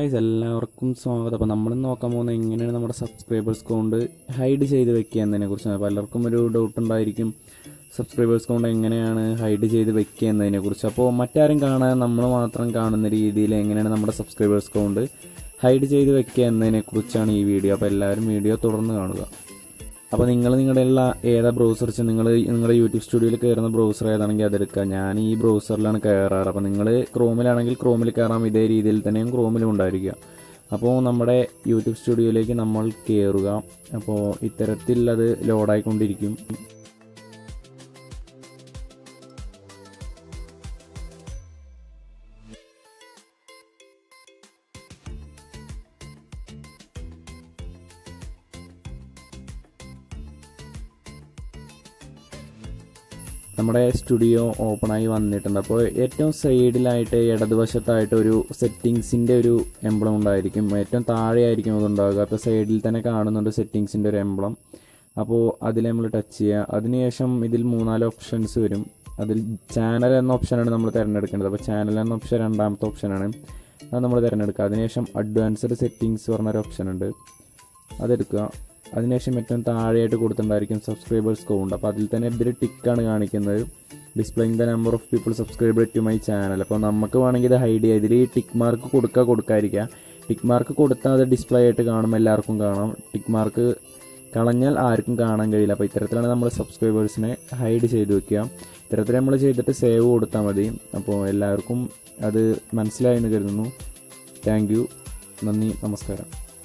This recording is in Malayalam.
ഗൈസ് എല്ലാവർക്കും സ്വാഗതം അപ്പോൾ നമ്മൾ നോക്കാൻ പോകുന്നത് എങ്ങനെയാണ് നമ്മുടെ സബ്സ്ക്രൈബേഴ്സ് കൗണ്ട് ഹൈഡ് ചെയ്ത് വെക്കുക എന്നതിനെ കുറിച്ചാണ് പലർക്കും ഒരു ഡൗട്ട് ഉണ്ടായിരിക്കും സബ്സ്ക്രൈബേഴ്സ് കൗണ്ട് എങ്ങനെയാണ് ഹൈഡ് ചെയ്ത് വെക്കുക എന്നതിനെ കുറിച്ച് അപ്പോൾ മറ്റാരും കാണാൻ നമ്മൾ മാത്രം കാണുന്ന രീതിയിൽ എങ്ങനെയാണ് നമ്മുടെ സബ്സ്ക്രൈബേഴ്സ് കൗണ്ട് ഹൈഡ് ചെയ്ത് വെക്കുക എന്നതിനെ കുറിച്ചാണ് ഈ വീഡിയോ അപ്പോൾ എല്ലാവരും വീഡിയോ തുടർന്ന് കാണുക അപ്പോൾ നിങ്ങൾ നിങ്ങളുടെ ഉള്ള ഏതാ ബ്രൗസർ വെച്ച് നിങ്ങൾ നിങ്ങളുടെ യൂട്യൂബ് സ്റ്റുഡിയോയിൽ കയറുന്ന ബ്രൗസർ ഏതാണെങ്കിൽ അതെടുക്കുക ഞാൻ ഈ ബ്രൗസറിലാണ് കയറാറ് അപ്പോൾ നിങ്ങൾ ക്രോമിലാണെങ്കിൽ ക്രോമിൽ കയറാം ഇതേ രീതിയിൽ തന്നെയും ക്രോമിലും ഉണ്ടായിരിക്കുക അപ്പോൾ നമ്മുടെ യൂട്യൂബ് സ്റ്റുഡിയോയിലേക്ക് നമ്മൾ കയറുക അപ്പോൾ ഇത്തരത്തിൽ അത് ലോഡായിക്കൊണ്ടിരിക്കും നമ്മുടെ സ്റ്റുഡിയോ ഓപ്പണായി വന്നിട്ടുണ്ട് അപ്പോൾ ഏറ്റവും സൈഡിലായിട്ട് ഇടതുവശത്തായിട്ട് ഒരു സെറ്റിങ്സിൻ്റെ ഒരു എംബ്ലം ഉണ്ടായിരിക്കും ഏറ്റവും താഴെയായിരിക്കും അതുണ്ടാകുക അപ്പോൾ സൈഡിൽ തന്നെ കാണുന്നുണ്ട് സെറ്റിങ്സിൻ്റെ ഒരു എംബ്ലം അപ്പോൾ അതിൽ നമ്മൾ ടച്ച് ചെയ്യുക അതിനുശേഷം ഇതിൽ മൂന്നാല് ഓപ്ഷൻസ് വരും അതിൽ ചാനൽ എന്ന ഓപ്ഷനാണ് നമ്മൾ തിരഞ്ഞെടുക്കേണ്ടത് അപ്പോൾ ചാനൽ എന്ന ഓപ്ഷൻ രണ്ടാമത്തെ ഓപ്ഷനാണ് അത് നമ്മൾ തിരഞ്ഞെടുക്കുക അതിനുശേഷം അഡ്വാൻസ്ഡ് സെറ്റിങ്സ് പറഞ്ഞൊരു ഓപ്ഷൻ ഉണ്ട് അതെടുക്കുക അതിനുശേഷം ഏറ്റവും താഴെയായിട്ട് കൊടുത്തിട്ടുണ്ടായിരിക്കും സബ്സ്ക്രൈബേഴ്സ് കൗണ്ട് അപ്പോൾ അതിൽ തന്നെ ഇതിൽ ടിക്കാണ് കാണിക്കുന്നത് displaying the number of people subscribe to my channel അപ്പോൾ നമുക്ക് വേണമെങ്കിൽ ഇത് ഹൈഡ് ചെയ്യാം ഇതിൽ ടിക്ക് മാർക്ക് കൊടുക്കുക കൊടുക്കാതിരിക്കുക ടിക്ക് മാർക്ക് കൊടുത്താൽ അത് ഡിസ്പ്ലേ ആയിട്ട് കാണും എല്ലാവർക്കും കാണാം ടിക്ക് മാർക്ക് കളഞ്ഞാൽ ആർക്കും കാണാൻ കഴിയില്ല അപ്പോൾ ഇത്തരത്തിലാണ് നമ്മൾ സബ്സ്ക്രൈബേഴ്സിനെ ഹൈഡ് ചെയ്ത് വെക്കുക ഇത്തരത്തിൽ നമ്മൾ ചെയ്തിട്ട് സേവ് കൊടുത്താൽ മതി അപ്പോൾ എല്ലാവർക്കും അത് മനസ്സിലായി എന്ന് കരുതുന്നു താങ്ക് യു നന്ദി നമസ്കാരം